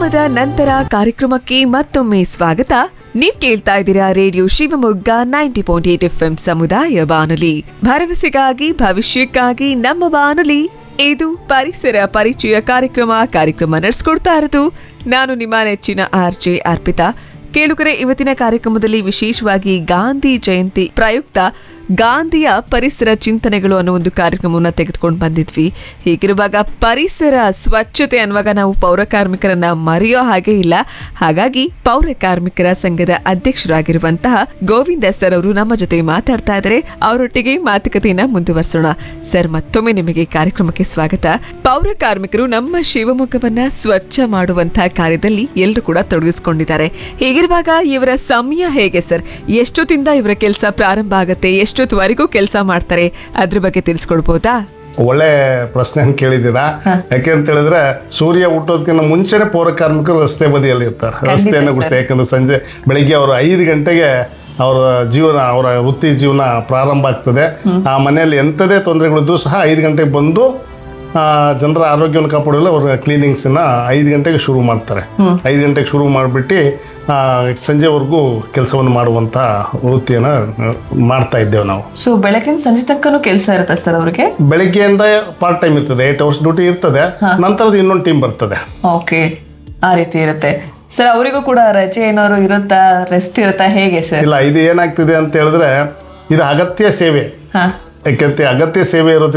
ವಿರಾಮದ ನಂತರ ಕಾರ್ಯಕ್ರಮಕ್ಕೆ ಮತ್ತೊಮ್ಮೆ ಸ್ವಾಗತ ನೀವ್ ಕೇಳ್ತಾ ಇದ್ದೀರಾ radio Shivamogga ninety point eight F ಸಮುದಾಯ ಬಾನುಲಿ ಭರವಸೆಗಾಗಿ ಭವಿಷ್ಯಕ್ಕಾಗಿ ನಮ್ಮ ಬಾನುಲಿ ಇದು ಪರಿಸರ ಪರಿಚಯ ಕಾರ್ಯಕ್ರಮ ಕಾರ್ಯಕ್ರಮ ನಡೆಸ್ಕೊಡ್ತಾ ಇರೋದು ನಾನು ನಿಮ್ಮ ನೆಚ್ಚಿನ ಆರ್ ಜೆ ಅರ್ಪಿತಾ ಕೇಳುಗರೆ ಇವತ್ತಿನ ಕಾರ್ಯಕ್ರಮದಲ್ಲಿ ವಿಶೇಷವಾಗಿ ಗಾಂಧಿ ಜಯಂತಿ ಪ್ರಯುಕ್ತ ಗಾಂಧಿಯ ಪರಿಸರ ಚಿಂತನೆಗಳು ಅನ್ನೋ ಒಂದು ಕಾರ್ಯಕ್ರಮವನ್ನ ತೆಗೆದುಕೊಂಡು ಬಂದಿದ್ವಿ ಹೀಗಿರುವಾಗ ಪರಿಸರ ಸ್ವಚ್ಛತೆ ಅನ್ನುವಾಗ ನಾವು ಪೌರ ಕಾರ್ಮಿಕರನ್ನ ಮರೆಯೋ ಹಾಗೆ ಇಲ್ಲ ಹಾಗಾಗಿ ಪೌರ ಕಾರ್ಮಿಕರ ಸಂಘದ ಅಧ್ಯಕ್ಷರಾಗಿರುವಂತಹ ಗೋವಿಂದ ಸರ್ ಅವರು ನಮ್ಮ ಜೊತೆ ಮಾತಾಡ್ತಾ ಇದ್ದಾರೆ ಅವರೊಟ್ಟಿಗೆ ಮಾತುಕತೆಯನ್ನ ಮುಂದುವರಿಸೋಣ ಸರ್ ಮತ್ತೊಮ್ಮೆ ನಿಮಗೆ ಕಾರ್ಯಕ್ರಮಕ್ಕೆ ಸ್ವಾಗತ ಪೌರ ಕಾರ್ಮಿಕರು ನಮ್ಮ ಶಿವಮೊಗ್ಗವನ್ನ ಸ್ವಚ್ಛ ಮಾಡುವಂತಹ ಕಾರ್ಯದಲ್ಲಿ ಎಲ್ಲರೂ ಕೂಡ ತೊಡಗಿಸಿಕೊಂಡಿದ್ದಾರೆ ಹೀಗಿರುವಾಗ ಇವರ ಸಮಯ ಹೇಗೆ ಸರ್ ಎಷ್ಟೊತ್ತಿಂದ ಇವರ ಕೆಲಸ ಪ್ರಾರಂಭ ಆಗುತ್ತೆ ಎಷ್ಟೊತ್ತವರೆಗೂ ಕೆಲಸ ಮಾಡ್ತಾರೆ ಅದ್ರ ಬಗ್ಗೆ ತಿಳಿಸ್ಕೊಡ್ಬೋದಾ ಒಳ್ಳೆ ಪ್ರಶ್ನೆ ಕೇಳಿದ್ದೀರಾ ಯಾಕೆ ಅಂತ ಹೇಳಿದ್ರೆ ಸೂರ್ಯ ಹುಟ್ಟೋದಕ್ಕಿಂತ ಮುಂಚೆನೆ ಪೌರ ಕಾರ್ಮಿಕರು ರಸ್ತೆ ಬದಿಯಲ್ಲಿ ಇರ್ತಾರೆ ರಸ್ತೆಯನ್ನು ಸರ್. ಗುರ್ತು ಯಾಕಂದ್ರೆ ಸಂಜೆ ಬೆಳಿಗ್ಗೆ ಅವರು ಐದು ಗಂಟೆಗೆ ಅವರ ಜೀವನ ಅವರ ವೃತ್ತಿ ಜೀವನ ಪ್ರಾರಂಭ ಆಗ್ತದೆ ಆ ಮನೆಯಲ್ಲಿ ಎಂಥದೇ ತೊಂದರೆಗಳಿದ್ರು ಸಹ ಐದು ಗಂಟೆಗೆ ಬಂದು ಆ, ಜನರ ಆರೋಗ್ಯವನ್ನು ಕಾಪಾಡಲು ಅವರ ಕ್ಲೀನಿಂಗ್ಸನ್ನ ಐದು ಗಂಟೆಗೆ ಶುರು ಮಾಡ್ತಾರೆ ಐದು ಗಂಟೆಗೆ ಶುರು ಮಾಡಿಬಿಟ್ಟು ಸಂಜೆವರೆಗೂ ಕೆಲಸವನ್ನು ಮಾಡುವಂಥ ವೃತ್ತಿಯನ್ನು ಆ, ಮಾಡ್ತಾ ಇದ್ದೇವೆ ನಾವು ಸೊ ಬೆಳಗಿನ ಸಂಜೆ ತನಕನೂ ಕೆಲಸ ಇರುತ್ತೆ ಸರ್ ಅವ್ರಿಗೆ ಬೆಳಿಗ್ಗೆಯಿಂದ ಪಾರ್ಟ್ ಟೈಮ್ ಇರ್ತದೆ ಏಟ್ ಅವರ್ಸ್ ಡ್ಯೂಟಿ ಇರ್ತದೆ ನಂತರದ ಇನ್ನೊಂದು ಟೀಮ್ ಬರ್ತದೆ ಓಕೆ ಆ ರೀತಿ ಇರುತ್ತೆ ಸರ್ ಅವರಿಗೂ ಕೂಡ ರಜೆ ಏನಾದ್ರು ಇರುತ್ತಾ ರೆಸ್ಟ್ ಇರುತ್ತಾ ಹೇಗೆ ಸರ್ ಇಲ್ಲ ಇದು ಏನಾಗ್ತಿದೆ ಅಂತ ಹೇಳಿದ್ರೆ ಇದು ಅಗತ್ಯ ಸೇವೆ ಹಾ ಯಾಕೆಂತ ಅಗತ್ಯ ಸೇವೆ ಇರೋದ್ರಿಂದ